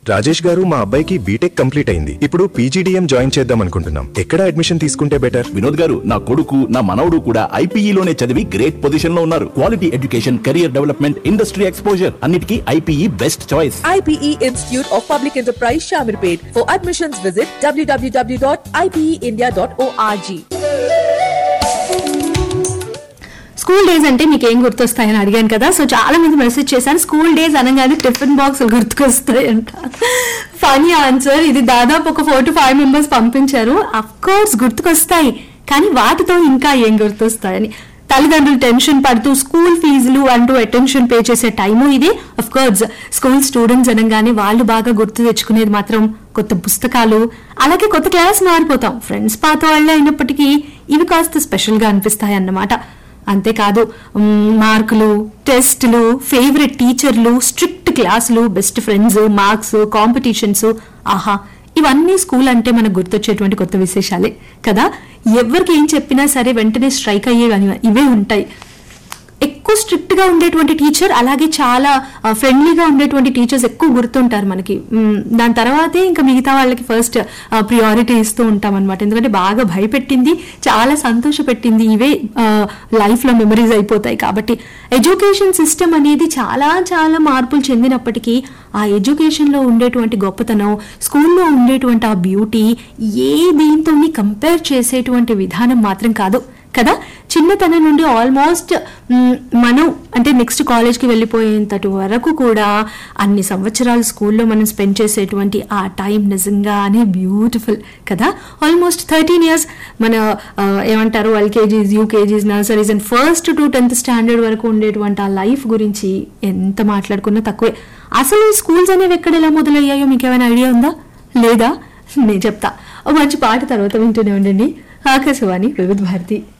రాజేష్ గారు మా అబ్బాయికి బీటెక్ కంప్లీట్ అయింది ఇప్పుడు పీజీడీఎం జాయిన్ చేద్దాం అనుకుంటున్నాం ఎక్కడ అడ్మిషన్ తీసుకుంటే బెటర్ వినోద్ గారు నా కొడుకు నా మనవడు కూడా ఐపీఈలోనే చదివి గ్రేట్ పొజిషన్ లో ఉన్నారు quality education career development industry exposure అన్నిటికీ IPE best choice IPE Institute of Public Enterprise Shamirpet. For admissions, visit www.ipeindia.org. School days అంటే మీకు ఏం గుర్తొస్తాయని అడిగాను కదా సో చాలా మంది మెసేజ్ చేశారు స్కూల్ డేస్ అనగానే టిఫిన్ బాక్స్ గుర్తుకొస్తాయంట ఫనీ ఆన్సర్ ఇది దాదాపు ఒక ఫోర్ టు ఫైవ్ మెంబర్స్ పంపించారు అఫ్ కోర్స్ గుర్తుకొస్తాయి కానీ వాటితో ఇంకా ఏం గుర్తొస్తాయని తల్లిదండ్రులు టెన్షన్ పడుతూ స్కూల్ ఫీజులు అంటూ అటెన్షన్ పే చేసే టైము ఇది అఫ్ కోర్స్ స్కూల్ స్టూడెంట్స్ అనగానే వాళ్ళు బాగా గుర్తు తెచ్చుకునేది మాత్రం కొత్త పుస్తకాలు అలాగే కొత్త క్లాస్ మారిపోతాం ఫ్రెండ్స్ పాత వాళ్ళే అయినప్పటికీ ఇవి కాస్త స్పెషల్ గా అనిపిస్తాయి అన్నమాట అంతేకాదు మ్, మార్కులు టెస్టులు ఫేవరెట్ టీచర్లు స్ట్రిక్ట్ క్లాసులు బెస్ట్ ఫ్రెండ్స్ మార్క్స్ కాంపిటీషన్స్ ఆహా ఇవన్నీ స్కూల్ అంటే మనకు గుర్తొచ్చేటువంటి కొత్త విశేషాలే కదా ఎవరికి ఏం చెప్పినా సరే వెంటనే స్ట్రైక్ అయ్యే ఇవే ఉంటాయి ఎక్కువ స్ట్రిక్ట్ గా ఉండేటువంటి టీచర్ అలాగే చాలా ఫ్రెండ్లీగా ఉండేటువంటి టీచర్స్ ఎక్కువ గుర్తుంటారు మనకి మ్, దాని తర్వాతే ఇంకా మిగతా వాళ్ళకి ఫస్ట్ ప్రియారిటీ ఇస్తూ ఉంటాం అనమాట ఎందుకంటే బాగా భయపెట్టింది చాలా సంతోష పెట్టింది ఇవే లైఫ్ లో మెమరీస్ అయిపోతాయి కాబట్టి ఎడ్యుకేషన్ సిస్టమ్ అనేది చాలా చాలా మార్పులు చెందినప్పటికీ ఆ ఎడ్యుకేషన్ లో ఉండేటువంటి గొప్పతనం స్కూల్లో ఉండేటువంటి ఆ బ్యూటీ ఏ దీంతో కంపేర్ చేసేటువంటి విధానం మాత్రం కాదు కదా చిన్నతనం నుండి ఆల్మోస్ట్ మ్, మనం అంటే నెక్స్ట్ కాలేజ్కి వెళ్ళిపోయేంతటి వరకు కూడా అన్ని సంవత్సరాలు స్కూల్లో మనం స్పెండ్ చేసేటువంటి ఆ టైం నిజంగానే బ్యూటిఫుల్ కదా ఆల్మోస్ట్ థర్టీన్ ఇయర్స్ మన ఆ, ఏమంటారు LKGs UKGs nurseries and first to tenth standard వరకు ఉండేటువంటి ఆ లైఫ్ గురించి ఎంత మాట్లాడుకున్నా తక్కువే అసలు ఈ స్కూల్స్ అనేవి ఎక్కడ ఎలా మొదలయ్యాయో మీకు ఏమైనా ఐడియా ఉందా లేదా నేను చెప్తా ఓ మంచి పాట తర్వాత వింటూనే ఉండండి ఆకాశవాణి వివిధ భారతి